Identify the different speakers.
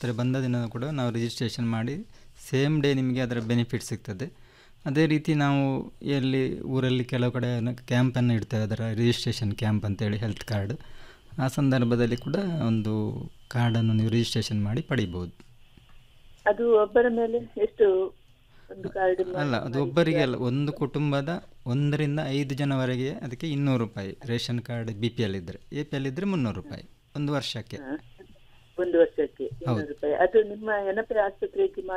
Speaker 1: ಆಸ್ಪತ್ರೆ ಬಂದ ದಿನ ಕೂಡ ನಾವು ರಿಜಿಸ್ಟ್ರೇಷನ್ ಮಾಡಿ ಸೇಮ್ ಡೇ ನಿಮಗೆ ಅದರ ಬೆನಿಫಿಟ್ ಸಿಗ್ತದೆ ಅದೇ ರೀತಿ ನಾವು ಎಲ್ಲಿ ಊರಲ್ಲಿ ಕೆಲವು ಕಡೆ ಕ್ಯಾಂಪನ್ನು ಇಡ್ತೇವೆ ಅದರ ರಿಜಿಸ್ಟ್ರೇಷನ್ ಕ್ಯಾಂಪ್ ಅಂತೇಳಿ ಹೆಲ್ತ್ ಕಾರ್ಡ್ ಆ ಸಂದರ್ಭದಲ್ಲಿ ಕೂಡ ಒಂದು ಕಾರ್ಡನ್ನು ನೀವು ರಿಜಿಸ್ಟ್ರೇಷನ್ ಮಾಡಿ ಪಡಿಬೋದು
Speaker 2: ಅದು ಒಬ್ಬರ ಮೇಲೆ ಎಷ್ಟು ಒಂದು ಕಾರ್ಡ್
Speaker 1: ಅಲ್ಲ ಅದು ಒಬ್ಬರಿಗೆ ಅಲ್ಲ ಒಂದು ಕುಟುಂಬದ ಒಂದರಿಂದ ಐದು ಜನವರೆಗೆ ಅದಕ್ಕೆ ಇನ್ನೂರು ರೂಪಾಯಿ ration card B P L ಇದ್ದರೆ ಎ ಪಿ ಎಲ್ ಇದ್ದರೆ ಮುನ್ನೂರು ರೂಪಾಯಿ ಒಂದು ವರ್ಷಕ್ಕೆ
Speaker 2: ಒಂದು ವರ್ಷಕ್ಕೆ ಇನ್ನೂರು ರೂಪಾಯಿ ಅದು ನಿಮ್ಮ ಎನಪೆ ಆಸ್ಪತ್ರೆಗೆ